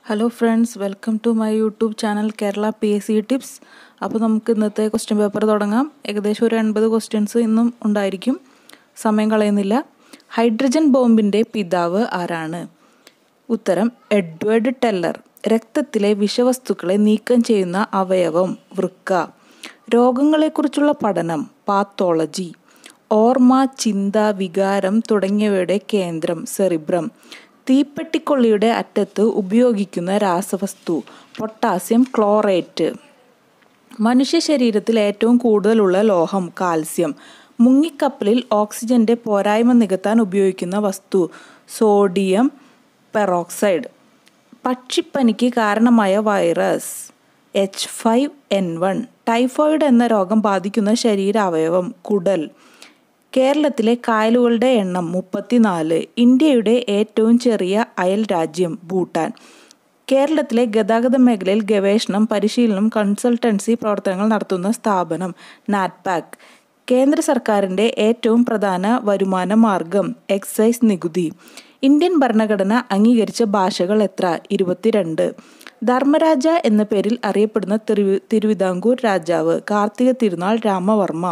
hello friends welcome to my YouTube channel Kerala P S C tips അപ്പോൾ നമുക്ക് ഇന്നത്തെ question paper തുടങ്ങാം ഏകദേശം ഒരു എൺപത് ക്വസ്റ്റ്യൻസ് ഇന്നും ഉണ്ടായിരിക്കും സമയം കളയുന്നില്ല ഹൈഡ്രജൻ ബോംബിൻ്റെ പിതാവ് ആരാണ് ഉത്തരം എഡ്വേർഡ് ടെല്ലർ രക്തത്തിലെ വിഷവസ്തുക്കളെ നീക്കം ചെയ്യുന്ന അവയവം വൃക്ക രോഗങ്ങളെക്കുറിച്ചുള്ള പഠനം പാത്തോളജി ഓർമ്മ ചിന്ത വികാരം തുടങ്ങിയവയുടെ കേന്ദ്രം സെറിബ്രം തീപ്പെട്ടിക്കൊള്ളിയുടെ അറ്റത്ത് ഉപയോഗിക്കുന്ന രാസവസ്തു പൊട്ടാസ്യം ക്ലോറേറ്റ് മനുഷ്യ ശരീരത്തിൽ ഏറ്റവും കൂടുതലുള്ള ലോഹം കാൽസ്യം മുങ്ങിക്കപ്പലിൽ ഓക്സിജന്റെ പോരായ്മ നികത്താൻ ഉപയോഗിക്കുന്ന വസ്തു സോഡിയം പെറോക്സൈഡ് പക്ഷിപ്പനിക്ക് കാരണമായ virus H five N one typhoid എന്ന രോഗം ബാധിക്കുന്ന ശരീരാവയവം കുടൽ കേരളത്തിലെ കായലുകളുടെ എണ്ണം മുപ്പത്തിനാല് ഇന്ത്യയുടെ ഏറ്റവും ചെറിയ അയൽ രാജ്യം ഭൂട്ടാൻ കേരളത്തിലെ ഗതാഗത മേഖലയിൽ ഗവേഷണം പരിശീലനം കൺസൾട്ടൻസി പ്രവർത്തനങ്ങൾ നടത്തുന്ന സ്ഥാപനം നാറ്റ്പാക് കേന്ദ്ര സർക്കാരിൻ്റെ ഏറ്റവും പ്രധാന വരുമാന മാർഗം എക്സൈസ് നികുതി ഇന്ത്യൻ ഭരണഘടന അംഗീകരിച്ച ഭാഷകൾ എത്ര ഇരുപത്തിരണ്ട് ധർമ്മരാജ എന്ന പേരിൽ അറിയപ്പെടുന്ന തിരു തിരുവിതാംകൂർ രാജാവ് കാർത്തിക തിരുനാൾ രാമവർമ്മ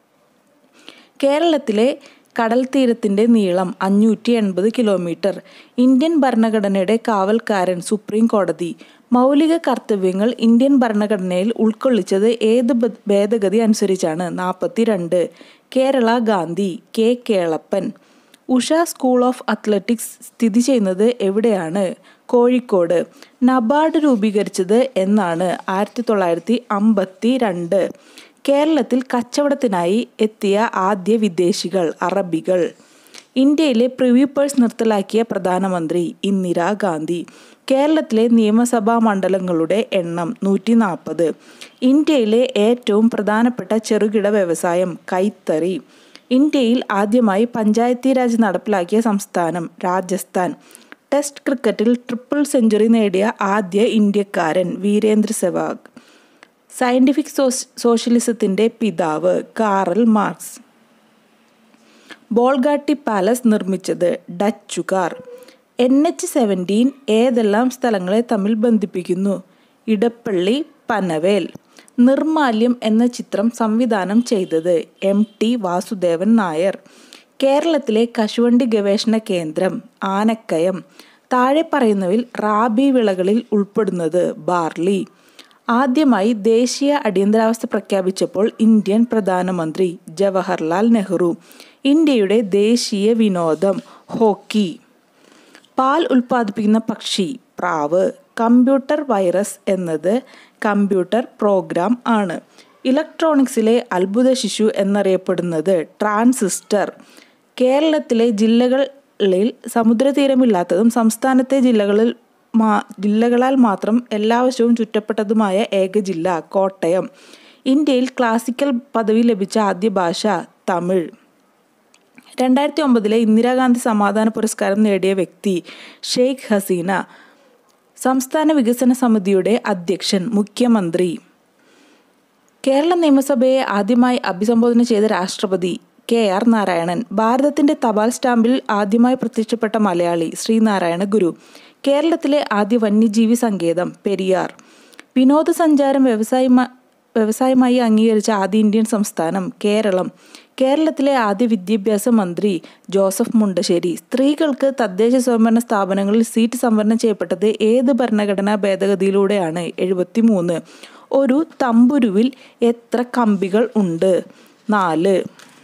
കേരളത്തിലെ കടൽ തീരത്തിൻ്റെ നീളം അഞ്ഞൂറ്റി എൺപത് കിലോമീറ്റർ ഇന്ത്യൻ ഭരണഘടനയുടെ കാവൽക്കാരൻ സുപ്രീം കോടതി മൗലിക കർത്തവ്യങ്ങൾ ഇന്ത്യൻ ഭരണഘടനയിൽ ഉൾക്കൊള്ളിച്ചത് ഏത് ഭേദഗതി അനുസരിച്ചാണ് നാൽപ്പത്തിരണ്ട് Kerala Gandhi K Kelappan Usha school of athletics സ്ഥിതി ചെയ്യുന്നത് എവിടെയാണ് കോഴിക്കോട് നബാർഡ് രൂപീകരിച്ചത് എന്നാണ് ആയിരത്തി തൊള്ളായിരത്തി അമ്പത്തി രണ്ട് കേരളത്തിൽ കച്ചവടത്തിനായി എത്തിയ ആദ്യ വിദേശികൾ അറബികൾ ഇന്ത്യയിലെ പ്രിവ്യൂ പേഴ്സ് നിർത്തലാക്കിയ പ്രധാനമന്ത്രി ഇന്ദിരാഗാന്ധി കേരളത്തിലെ നിയമസഭാ മണ്ഡലങ്ങളുടെ എണ്ണം നൂറ്റി നാൽപ്പത് ഇന്ത്യയിലെ ഏറ്റവും പ്രധാനപ്പെട്ട ചെറുകിട വ്യവസായം കൈത്തറി ഇന്ത്യയിൽ ആദ്യമായി പഞ്ചായത്തി രാജ് നടപ്പിലാക്കിയ സംസ്ഥാനം രാജസ്ഥാൻ ടെസ്റ്റ് ക്രിക്കറ്റിൽ ട്രിപ്പിൾ സെഞ്ചുറി നേടിയ ആദ്യ ഇന്ത്യക്കാരൻ വീരേന്ദ്ര സെവാഗ് സയൻറ്റിഫിക് സോഷ്യലിസത്തിൻ്റെ പിതാവ് കാറൽ മാർക്സ് ബോൾഗാട്ടി പാലസ് നിർമ്മിച്ചത് ഡച്ചുകാർ എൻ എച്ച് സെവൻറ്റീൻ ഏതെല്ലാം സ്ഥലങ്ങളെ തമ്മിൽ ബന്ധിപ്പിക്കുന്നു ഇടപ്പള്ളി പനവേൽ നിർമാല്യം എന്ന ചിത്രം സംവിധാനം ചെയ്തത് എം ടി വാസുദേവൻ നായർ കേരളത്തിലെ കശുവണ്ടി ഗവേഷണ കേന്ദ്രം ആനക്കയം താഴെ പറയുന്നവയിൽ റാബി വിളകളിൽ ഉൾപ്പെടുന്നത് ബാർലി ആദ്യമായി ദേശീയ അടിയന്തരാവസ്ഥ പ്രഖ്യാപിച്ചപ്പോൾ ഇന്ത്യൻ പ്രധാനമന്ത്രി ജവഹർലാൽ നെഹ്റു ഇന്ത്യയുടെ ദേശീയ വിനോദം ഹോക്കി പാൽ ഉൽപ്പാദിപ്പിക്കുന്ന പക്ഷി പ്രാവ് കമ്പ്യൂട്ടർ വൈറസ് എന്നത് കമ്പ്യൂട്ടർ പ്രോഗ്രാം ആണ് ഇലക്ട്രോണിക്സിലെ അത്ഭുത ശിശു എന്നറിയപ്പെടുന്നത് ട്രാൻസിസ്റ്റർ കേരളത്തിലെ ജില്ലകളിൽ സമുദ്രതീരമില്ലാത്തതും സംസ്ഥാനത്തെ ജില്ലകളിൽ മാ ജില്ലകളാൽ മാത്രം എല്ലാ വശവും ചുറ്റപ്പെട്ടതുമായ ഏക ജില്ല കോട്ടയം ഇന്ത്യയിൽ ക്ലാസിക്കൽ പദവി ലഭിച്ച ആദ്യ ഭാഷ തമിഴ് രണ്ടായിരത്തി ഒമ്പതിലെ ഇന്ദിരാഗാന്ധി സമാധാന പുരസ്കാരം നേടിയ വ്യക്തി ഷെയ്ഖ് ഹസീന സംസ്ഥാന വികസന സമിതിയുടെ അധ്യക്ഷൻ മുഖ്യമന്ത്രി കേരള നിയമസഭയെ ആദ്യമായി അഭിസംബോധന ചെയ്ത രാഷ്ട്രപതി കെ ആർ നാരായണൻ ഭാരതത്തിന്റെ തപാൽ സ്റ്റാമ്പിൽ ആദ്യമായി പ്രത്യക്ഷപ്പെട്ട മലയാളി ശ്രീനാരായണ ഗുരു കേരളത്തിലെ ആദ്യ വന്യജീവി സങ്കേതം പെരിയാർ വിനോദസഞ്ചാരം വ്യവസായ വ്യവസായമായി അംഗീകരിച്ച ആദ്യ ഇന്ത്യൻ സംസ്ഥാനം കേരളം കേരളത്തിലെ ആദ്യ വിദ്യാഭ്യാസ മന്ത്രി ജോസഫ് മുണ്ടശ്ശേരി സ്ത്രീകൾക്ക് തദ്ദേശ സ്വയംഭരണ സ്ഥാപനങ്ങളിൽ സീറ്റ് സംവരണം ചെയ്യപ്പെട്ടത് ഏത് ഭരണഘടനാ ഭേദഗതിയിലൂടെയാണ് എഴുപത്തി മൂന്ന് ഒരു തമ്പുരുവിൽ എത്ര കമ്പികൾ ഉണ്ട് നാല്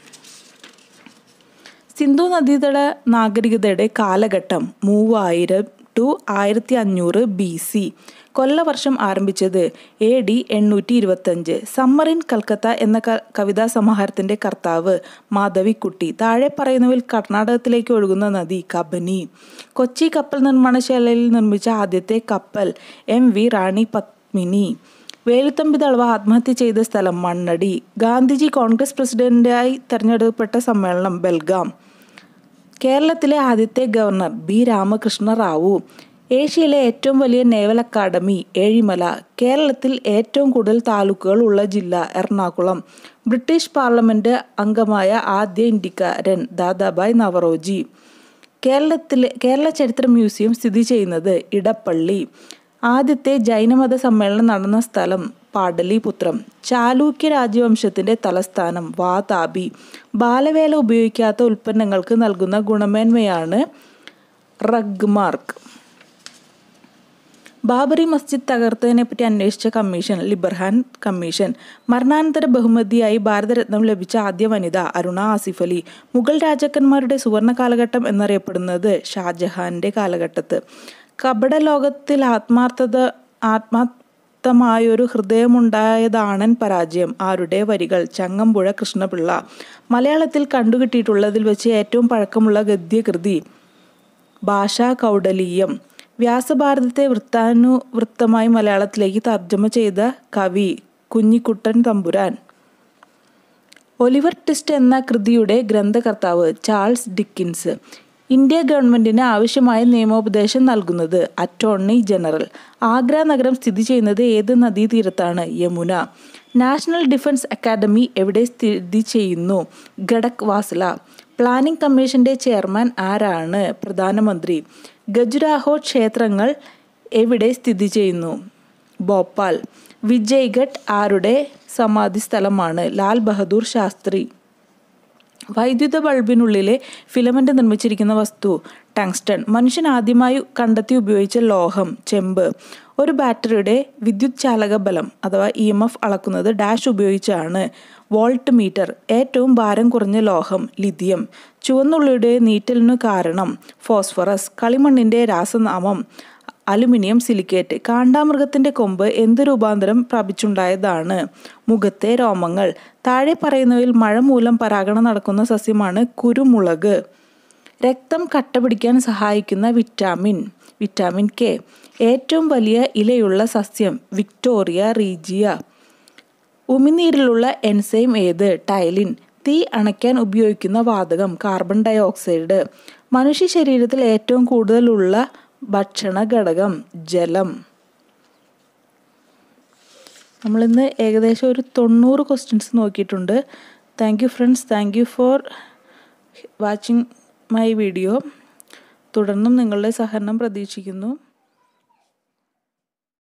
സിന്ധു നദീതട നാഗരികതയുടെ കാലഘട്ടം മൂവായിരം ടു ആയിരത്തി അഞ്ഞൂറ് ബി സി കൊല്ലവർഷം ആരംഭിച്ചത് എ ഡി എണ്ണൂറ്റി ഇരുപത്തഞ്ച് സമ്മർ ഇൻ കൽക്കത്ത എന്ന കവിതാ സമാഹാരത്തിന്റെ കർത്താവ് മാധവിക്കുട്ടി താഴെ പറയുന്നവയിൽ കർണാടകത്തിലേക്ക് ഒഴുകുന്ന നദി കബനി കൊച്ചി കപ്പൽ നിർമ്മാണശാലയിൽ നിർമ്മിച്ച ആദ്യത്തെ കപ്പൽ എം വി റാണി പത്മിനി വേലുത്തമ്പി ദളവ ആത്മഹത്യ ചെയ്ത സ്ഥലം മണ്ണടി ഗാന്ധിജി കോൺഗ്രസ് പ്രസിഡന്റായി തെരഞ്ഞെടുക്കപ്പെട്ട സമ്മേളനം ബൽഗാം കേരളത്തിലെ ആദ്യത്തെ ഗവർണർ ബി രാമകൃഷ്ണ റാവു ഏഷ്യയിലെ ഏറ്റവും വലിയ നേവൽ അക്കാദമി ഏഴിമല കേരളത്തിൽ ഏറ്റവും കൂടുതൽ താലൂക്കുകൾ ഉള്ള ജില്ല എറണാകുളം ബ്രിട്ടീഷ് പാർലമെന്റ് അംഗമായ ആദ്യ ഇന്ത്യക്കാരൻ ദാദാബായ് നവറോജി കേരളത്തിലെ കേരള ചരിത്ര മ്യൂസിയം സ്ഥിതി ചെയ്യുന്നത് ഇടപ്പള്ളി ആദ്യത്തെ ജൈനമത സമ്മേളനം നടന്ന സ്ഥലം പാടലിപുത്രം ചാലൂക്യ രാജവംശത്തിന്റെ തലസ്ഥാനം വാതാപി ബാലവേല ഉപയോഗിക്കാത്ത ഉൽപ്പന്നങ്ങൾക്ക് നൽകുന്ന ഗുണമേന്മയാണ് റഗ് മാർക്ക് ബാബറി മസ്ജിദ് തകർത്തതിനെ പറ്റി അന്വേഷിച്ച കമ്മീഷൻ ലിബർഹാൻ കമ്മീഷൻ മരണാനന്തര ബഹുമതിയായി ഭാരതരത്നം ലഭിച്ച ആദ്യ വനിത അരുണ ആസിഫ് അലി മുഗൾ രാജാക്കന്മാരുടെ സുവർണ കാലഘട്ടം എന്നറിയപ്പെടുന്നത് ഷാജഹാന്റെ കാലഘട്ടത്ത് കപട ലോകത്തിൽ ആത്മാർത്ഥത ആത്മാർത്ഥമായൊരു ഹൃദയമുണ്ടായതാണൻ പരാജയം ആരുടെ വരികൾ ചങ്ങമ്പുഴ കൃഷ്ണപിള്ള മലയാളത്തിൽ കണ്ടുകിട്ടിയിട്ടുള്ളതിൽ വെച്ച് ഏറ്റവും പഴക്കമുള്ള ഗദ്യകൃതി ഭാഷാ കൗഡലീയം വ്യാസഭാരതത്തെ വൃത്താനുവൃത്തമായി മലയാളത്തിലേക്ക് തർജ്ജമ ചെയ്ത കവി കുഞ്ഞിക്കുട്ടൻ തമ്പുരാൻ ഒലിവർ ട്വിസ്റ്റ് എന്ന കൃതിയുടെ ഗ്രന്ഥകർത്താവ് ചാൾസ് ഡിക്കിൻസ് ഇന്ത്യ ഗവൺമെന്റിന് ആവശ്യമായ നിയമോപദേശം നൽകുന്നത് അറ്റോർണി ജനറൽ ആഗ്ര നഗരം സ്ഥിതി ചെയ്യുന്നത് ഏത് നദീതീരത്താണ് യമുന നാഷണൽ ഡിഫൻസ് അക്കാദമി എവിടെ സ്ഥിതി ചെയ്യുന്നു ഖഡക് വാസ്ല പ്ലാനിംഗ് കമ്മീഷന്റെ ചെയർമാൻ ആരാണ് പ്രധാനമന്ത്രി ഖജുരാഹോ ക്ഷേത്രങ്ങൾ എവിടെ സ്ഥിതി ചെയ്യുന്നു ഭോപ്പാൽ വിജയ്ഘട്ട് ആരുടെ സമാധി സ്ഥലമാണ് ലാൽ ബഹദൂർ ശാസ്ത്രി വൈദ്യുത ബൾബിനുള്ളിലെ ഫിലമെന്റ് നിർമ്മിച്ചിരിക്കുന്ന വസ്തു ടങ്സ്റ്റൺ മനുഷ്യൻ ആദ്യമായി കണ്ടെത്തി ഉപയോഗിച്ച ലോഹം ചെമ്പ് ഒരു ബാറ്ററിയുടെ വിദ്യുത് ചാലക ബലം അഥവാ ഇ എം എഫ് അളക്കുന്നത് ഡാഷ് ഉപയോഗിച്ചാണ് വോൾട്ട് മീറ്റർ ഏറ്റവും ഭാരം കുറഞ്ഞ ലോഹം ലിഥിയം ചുവന്നുള്ളിയുടെ നീറ്റലിനു കാരണം ഫോസ്ഫറസ് കളിമണ്ണിന്റെ രാസനാമം അലുമിനിയം സിലിക്കേറ്റ് കാണ്ടാമൃഗത്തിന്റെ കൊമ്പ് എന്ത് രൂപാന്തരം പ്രാപിച്ചുണ്ടായതാണ് മുഖത്തെ രോമങ്ങൾ താഴെ പറയുന്നവയിൽ മഴ മൂലം പരാഗണം നടക്കുന്ന സസ്യമാണ് കുരുമുളക് രക്തം കട്ട പിടിക്കാൻ സഹായിക്കുന്ന വിറ്റാമിൻ വിറ്റാമിൻ കെ ഏറ്റവും വലിയ ഇലയുള്ള സസ്യം വിക്ടോറിയ റീജിയ ഉമിനീരിലുള്ള എൻസൈം ഏത് ടൈലിൻ തീ അണയ്ക്കാൻ ഉപയോഗിക്കുന്ന വാതകം കാർബൺ ഡൈ ഓക്സൈഡ് മനുഷ്യ ശരീരത്തിൽ ഏറ്റവും കൂടുതലുള്ള ഭക്ഷണ ഘടകം ജലം നമ്മളിന്ന് ഏകദേശം ഒരു തൊണ്ണൂറ് ക്വസ്റ്റ്യൻസ് നോക്കിയിട്ടുണ്ട് thank you friends thank you for watching my video തുടർന്നും നിങ്ങളുടെ സഹകരണം പ്രതീക്ഷിക്കുന്നു